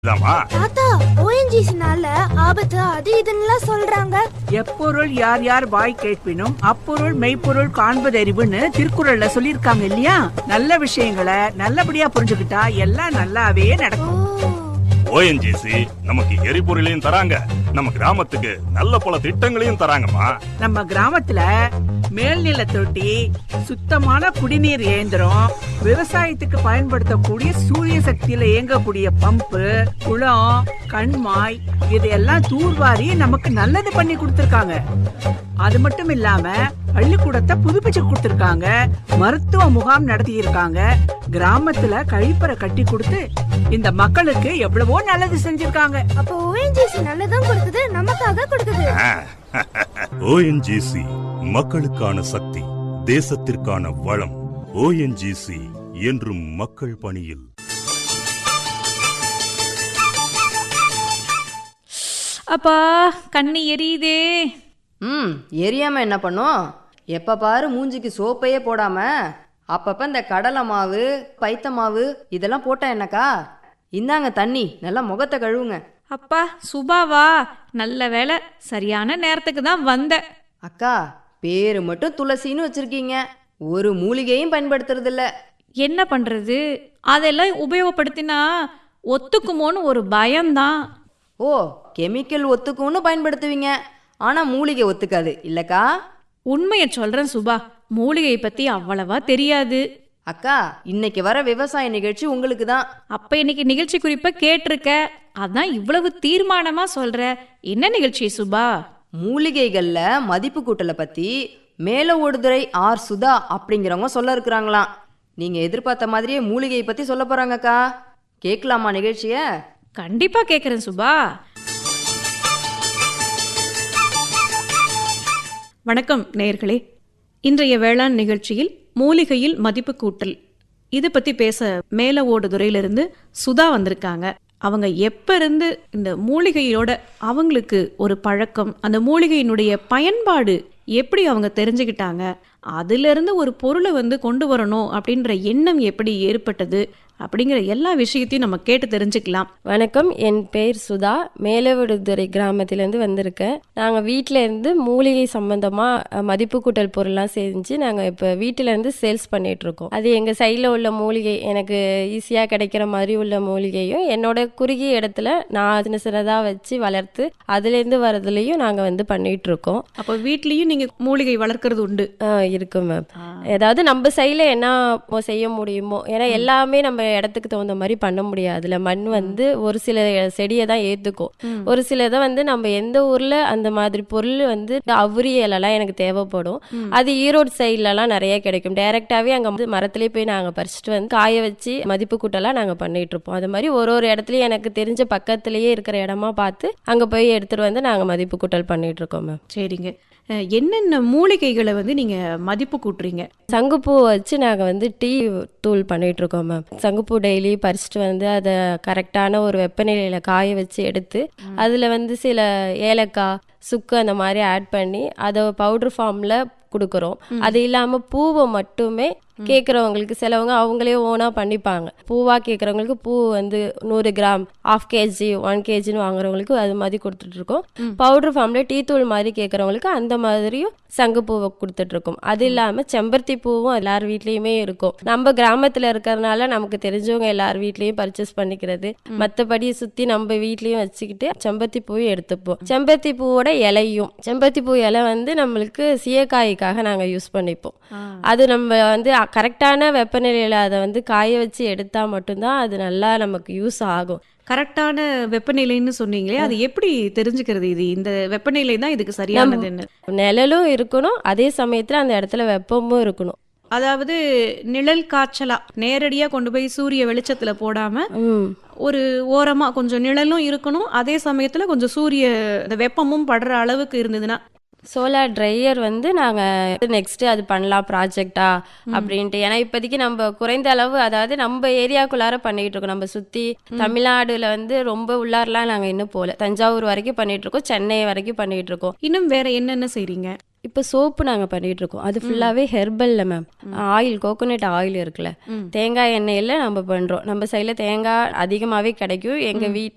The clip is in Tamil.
இதாம்மா தாத்தா ஓஎன்ஜிசினால ஆபத்து அது இதுன்னுலாம் சொல்றாங்க எப்பொருள் யார் யார் வாய் கேட்பினும் அப்பொருள் மெய்ப்பொருள் காண்பதறிவுன்னு திருக்குறள்ல சொல்லியிருக்காங்க இல்லையா நல்ல விஷயங்களை நல்லபடியா புரிஞ்சுக்கிட்டா எல்லாம் நல்லாவே ஓ நடக்கும் ஓஎன்ஜிசி நமக்கு எரிபொருளையும் தராங்க நம்ம கிராமத்துக்கு நல்ல பல திட்டங்களையும் தராங்கம்மா நம்ம கிராமத்துல மேல்நில தொட்டி சுத்தமான குடிநீர் இயந்திரம் விவசாயத்துக்கு பயன்படுத்தக்கூடிய சூரிய சக்தியில இயங்கக்கூடிய பம்பு குளம் கண்மாய் இதையெல்லாம் தூர்வாரி நமக்கு நல்லது பண்ணி கொடுத்திருக்காங்க அது மட்டும் இல்லாம பள்ளிக்கூடத்தை புதுப்பிச்சு கொடுத்திருக்காங்க மருத்துவ முகாம் நடத்தி இருக்காங்க கிராமத்துல கழிப்பறை கட்டி கொடுத்து இந்த மக்களுக்கு எவ்வளவோ நல்லது செஞ்சிருக்காங்க அப்போ ஓஎன்ஜிசி நல்லதும் கொடுக்குது நமக்காக கொடுக்குது ஓஎன்ஜிசி மக்களுக்கான சக்தி தேசத்திற்கான வளம் ஓஎன்ஜிசி என்றும் மக்கள் பணியில் அப்பா கண்ணு எரியுதே ம் எரியாம என்ன பண்ணும் எப்போ பாரு மூஞ்சிக்கு சோப்பையே போடாம அப்பப்போ இந்த கடலை மாவு பைத்த மாவு இதெல்லாம் போட்டா என்னக்கா இந்தாங்க தண்ணி நல்லா முகத்தை கழுவுங்க அப்பா சுபாவா நல்ல வேலை சரியான நேரத்துக்கு தான் வந்த அக்கா பேரு மட்டும் துளசின்னு வச்சிருக்கீங்க ஒரு மூலிகையும் பயன்படுத்துறதில்ல என்ன பண்றது அதெல்லாம் உபயோகப்படுத்தினா ஒத்துக்குமோன்னு ஒரு பயம்தான் ஓ கெமிக்கல் ஒத்துக்கும்னு பயன்படுத்துவீங்க ஆனால் மூலிகை ஒத்துக்காது இல்லக்கா உண்மையை சொல்றேன் சுபா மூலிகை பத்தி அவ்வளவா தெரியாது அக்கா இன்னைக்கு வர விவசாய நிகழ்ச்சி உங்களுக்கு தான் அப்ப இன்னைக்கு நிகழ்ச்சி குறிப்பை கேட்டிருக்க அதான் இவ்வளவு தீர்மானமா சொல்ற என்ன நிகழ்ச்சி சுபா மூலிகைகளில் மதிப்பு கூட்டலை பற்றி மேல ஓடுதுறை ஆர் சுதா அப்படிங்கிறவங்க சொல்ல இருக்கிறாங்களாம் நீங்கள் எதிர்பார்த்த மாதிரியே மூலிகையை பற்றி சொல்ல போகிறாங்கக்கா கேட்கலாமா நிகழ்ச்சியை கண்டிப்பா கேக்குறேன் சுபா வணக்கம் நேயர்களே இன்றைய வேளாண் நிகழ்ச்சியில் மூலிகையில் மதிப்பு கூட்டல் இது பத்தி பேச மேல ஓடுதுறையிலிருந்து சுதா வந்திருக்காங்க அவங்க எப்ப இருந்து இந்த மூலிகையோட அவங்களுக்கு ஒரு பழக்கம் அந்த மூலிகையினுடைய பயன்பாடு எப்படி அவங்க தெரிஞ்சுக்கிட்டாங்க அதிலிருந்து ஒரு பொருளை வந்து கொண்டு வரணும் அப்படின்ற எண்ணம் எப்படி ஏற்பட்டது அப்படிங்கிற எல்லா விஷயத்தையும் நம்ம கேட்டு தெரிஞ்சுக்கலாம் வணக்கம் என் பெயர் சுதா மேலவிடுதுறை கிராமத்திலேருந்து வந்திருக்கேன் நாங்கள் வீட்டில் இருந்து மூலிகை சம்மந்தமாக மதிப்பு கூட்டல் பொருள்லாம் செஞ்சு நாங்கள் இப்போ வீட்டிலேருந்து சேல்ஸ் பண்ணிகிட்ருக்கோம் அது எங்கள் சைடில் உள்ள மூலிகை எனக்கு ஈஸியாக கிடைக்கிற மாதிரி உள்ள மூலிகையும் என்னோட குறுகிய இடத்துல நான் சின்ன சின்னதாக வச்சு வளர்த்து அதுலேருந்து வரதுலையும் நாங்கள் வந்து பண்ணிகிட்ருக்கோம் அப்போ வீட்லயும் நீங்க மூலிகை வளர்க்கறது உண்டு இருக்கும் மேம் ஏதாவது நம்ம சைடில் என்ன செய்ய முடியுமோ ஏன்னா எல்லாமே நம்ம இடத்துக்கு தகுந்த மாதிரி பண்ண முடியாது அதுல மண் வந்து ஒரு சில செடியை தான் ஏற்றுக்கும் ஒரு சில இதை வந்து நம்ம எந்த ஊரில் அந்த மாதிரி பொருள் வந்து அவுரி இலைலாம் எனக்கு தேவைப்படும் அது ஈரோடு சைட்லலாம் நிறைய கிடைக்கும் டைரெக்டாகவே அங்கே வந்து மரத்துலேயே போய் நாங்கள் பறிச்சுட்டு வந்து காய வச்சு மதிப்பு கூட்டெல்லாம் நாங்கள் பண்ணிட்டு இருப்போம் அது மாதிரி ஒரு ஒரு இடத்துலையும் எனக்கு தெரிஞ்ச பக்கத்துலேயே இருக்கிற இடமா பார்த்து அங்கே போய் எடுத்துகிட்டு வந்து நாங்கள் மதிப்பு கூட்டல் பண்ணிட்டு இருக்கோம் மேம் சரிங்க அஹ், என்னென்ன மூலிகைகளை வந்து நீங்க மதிப்பு கூட்டுறீங்க சங்குப்பூ வச்சு நாங்கள் வந்து டீ தூள் பண்ணிட்டு இருக்கோம் மேம் சங்குப்பூ டெய்லி பறிச்சுட்டு வந்து அதை கரெக்டான ஒரு வெப்பநிலையில் காய வச்சு எடுத்து அதில் வந்து சில ஏலக்காய் சுக்கு அந்த மாதிரி ஆட் பண்ணி அதை பவுடர் ஃபார்மில் கொடுக்குறோம் அது இல்லாமல் பூவை மட்டுமே கேட்குறவங்களுக்கு சிலவங்க அவங்களே ஓனாக பண்ணிப்பாங்க பூவாக கேட்குறவங்களுக்கு பூ வந்து நூறு கிராம் ஆஃப் கேஜி ஒன் கேஜின்னு வாங்குறவங்களுக்கு அது மாதிரி கொடுத்துட்ருக்கோம் பவுடர் ஃபார்மில் டீ தூள் மாதிரி கேட்குறவங்களுக்கு அந்த மாதிரியும் சங்குப்பூவை கொடுத்துட்ருக்கோம் அது இல்லாமல் செம்பருத்தி பூவும் எல்லார் வீட்லேயுமே இருக்கும் நம்ம கிராமத்தில் இருக்கிறதுனால நமக்கு தெரிஞ்சவங்க எல்லார் வீட்லேயும் பர்ச்சேஸ் பண்ணிக்கிறது மற்றபடி சுற்றி நம்ம வீட்லேயும் வச்சுக்கிட்டு செம்பருத்தி பூவும் எடுத்துப்போம் செம்பருத்தி பூவோட இலையும் செம்பருத்தி பூ இலை வந்து நம்மளுக்கு சீயக்காய்க்காக நாங்கள் யூஸ் பண்ணிப்போம் அது நம்ம வந்து கரெக்டான வெப்பநிலையில் அதை வந்து காய வச்சு எடுத்தால் மட்டும்தான் அது நல்லா நமக்கு யூஸ் ஆகும் கரெக்டான வெப்பநிலைன்னு சொன்னீங்களே அது எப்படி தெரிஞ்சுக்கிறது இது இந்த வெப்பநிலை தான் இதுக்கு சரியானதுன்னு நிழலும் இருக்கணும் அதே சமயத்தில் அந்த இடத்துல வெப்பமும் இருக்கணும் அதாவது நிழல் காய்ச்சலா நேரடியா கொண்டு போய் சூரிய வெளிச்சத்துல போடாம ம் ஒரு ஓரமா கொஞ்சம் நிழலும் இருக்கணும் அதே சமயத்துல கொஞ்சம் சூரிய இந்த வெப்பமும் படுற அளவுக்கு இருந்ததுன்னா சோலார் ட்ரையர் வந்து நாங்கள் நெக்ஸ்ட் அது பண்ணலாம் ப்ராஜெக்டா அப்படின்ட்டு ஏன்னா இப்போதைக்கு நம்ம குறைந்த அளவு அதாவது நம்ம ஏரியாக்குள்ளார பண்ணிட்டு இருக்கோம் நம்ம சுற்றி தமிழ்நாடுல வந்து ரொம்ப உள்ளாரெலாம் நாங்கள் இன்னும் போகல தஞ்சாவூர் வரைக்கும் பண்ணிட்டு இருக்கோம் சென்னை வரைக்கும் பண்ணிட்டு இருக்கோம் இன்னும் வேற என்னென்ன செய்றீங்க இப்போ சோப்பு நாங்கள் பண்ணிட்டு இருக்கோம் அது ஃபுல்லாகவே ஹெர்பல்ல மேம் ஆயில் கோகோனட் ஆயில் இருக்குல்ல தேங்காய் எண்ணெயில் நம்ம பண்ணுறோம் நம்ம சைடில் தேங்காய் அதிகமாகவே கிடைக்கும் எங்கள் வீட்டில்